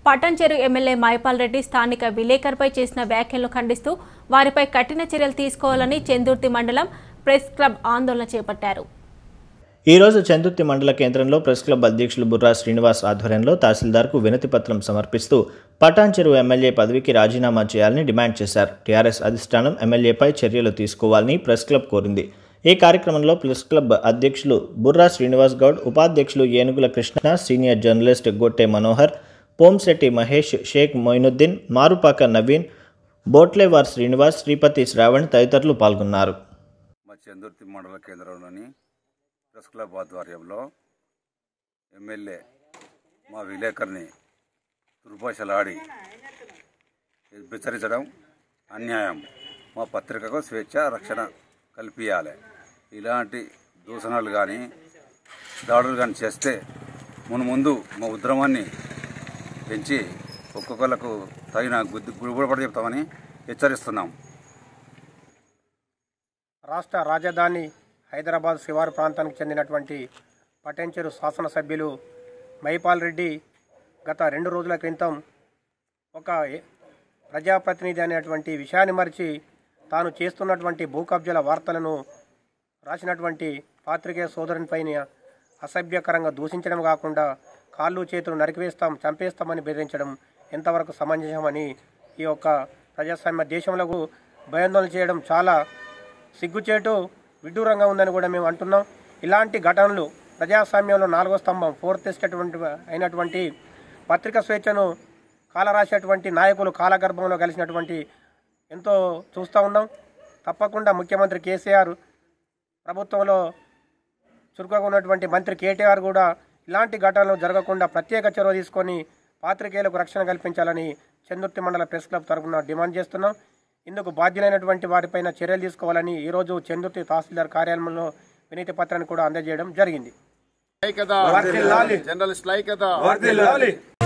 పట్టంచెరు MLA Mypal Reddy స్థానిక విలేకరుపై చేసిన వ్యాఖ్యలను ఖండిస్తూ వారిపై కఠిన చర్యలు తీసుకోవాలని చెందుర్తి మండలం ప్రెస్ క్లబ్ ఆందోళన చేపట్టారు ఈ రోజు చందుర్తి మండల కేంద్రంలో ప్రెస్ క్లబ్ అధ్యక్షులు బుర్రా శ్రీనివాస్ ఆధ్వర్యంలో తహసీల్దార్కు వినతి పత్రం సమర్పిస్తూ పటాన్చెరు ఎమ్మెల్యే పదవికి రాజీనామా చేయాలని డిమాండ్ చేశారు టీఆర్ఎస్ అధిష్టానం ఎమ్మెల్యేపై చర్యలు తీసుకోవాలని ప్రెస్ క్లబ్ కోరింది ఈ కార్యక్రమంలో ప్రెస్ క్లబ్ అధ్యక్షులు బుర్రా శ్రీనివాస్ గౌడ్ ఉపాధ్యక్షులు ఏనుగుల కృష్ణ సీనియర్ జర్నలిస్ట్ గొట్టె మనోహర్ పోంశెట్టి మహేష్ షేక్ మొయినుద్దీన్ మారుపాక నవీన్ బోట్లేవార్ శ్రీనివాస్ శ్రీపతి శ్రావణ్ తదితరులు పాల్గొన్నారు మా చందుర్తి మండల కేంద్రంలోని ప్రెస్ క్లబ్ ఆధ్వర్యంలో ఎమ్మెల్యే మా విలేకరిని దుర్భాషలాడి హెచ్చరించడం అన్యాయం మా పత్రికకు స్వేచ్ఛ రక్షణ కల్పించాలి ఇలాంటి దూషణలు కానీ దాడులు కానీ చేస్తే మును ముందు మా ఉద్యమాన్ని పెంచి ఒక్కొక్కలకు తగిన గుద్ది గుడిపడి చెప్తామని హెచ్చరిస్తున్నాం రాష్ట్ర రాజధాని హైదరాబాద్ శివారు ప్రాంతానికి చెందినటువంటి పటంచెరు శాసనసభ్యులు మైపాల్ రెడ్డి గత రెండు రోజుల క్రితం ఒక ఏ- ప్రజాప్రతినిధి అనేటువంటి విషయాన్ని మరిచి తాను చేస్తున్నటువంటి భూ కబ్జాల వార్తలను రాసినటువంటి పాత్రికేయ సోదరునిపైన అసభ్యకరంగా దూషించడం కాకుండా కాళ్ళు చేతులు నరికివేస్తాం చంపేస్తామని బెదిరించడం ఎంతవరకు సమంజసమని ఈ యొక్క ప్రజాస్వామ్య దేశంలో భయాందోళన చేయడం చాలా సిగ్గుచేటు విడ్డూరంగా ఉందని కూడా మేము అంటున్నాం ఇలాంటి ఘటనలు ప్రజాస్వామ్యంలో నాలుగో స్తంభం ఫోర్త్ ఎస్టేటువంటి అయినటువంటి పత్రిక స్వేచ్ఛను కాలరాసేటువంటి నాయకులు కాలగర్భంలో కలిసినటువంటి ఎంతో చూస్తూ ఉన్నాం తప్పకుండా ముఖ్యమంత్రి కేసీఆర్ ప్రభుత్వంలో చురుకుగా ఉన్నటువంటి మంత్రి కేటీఆర్ కూడా ఇలాంటి ఘటనలు జరగకుండా ప్రత్యేక చొరవ తీసుకొని పాత్రికేయులకు రక్షణ కల్పించాలని చందుర్తి మండల ప్రెస్ క్లబ్ తరఫున డిమాండ్ చేస్తున్నాం ఇందుకు బాధ్యులైనటువంటి వారిపైన చర్యలు తీసుకోవాలని ఈరోజు చందుర్తి తహసీల్దార్ కార్యాలయంలో వినతి పత్రాన్ని కూడా అందజేయడం జరిగింది ఐక్యత జర్నలిస్ట్ ఐక్యత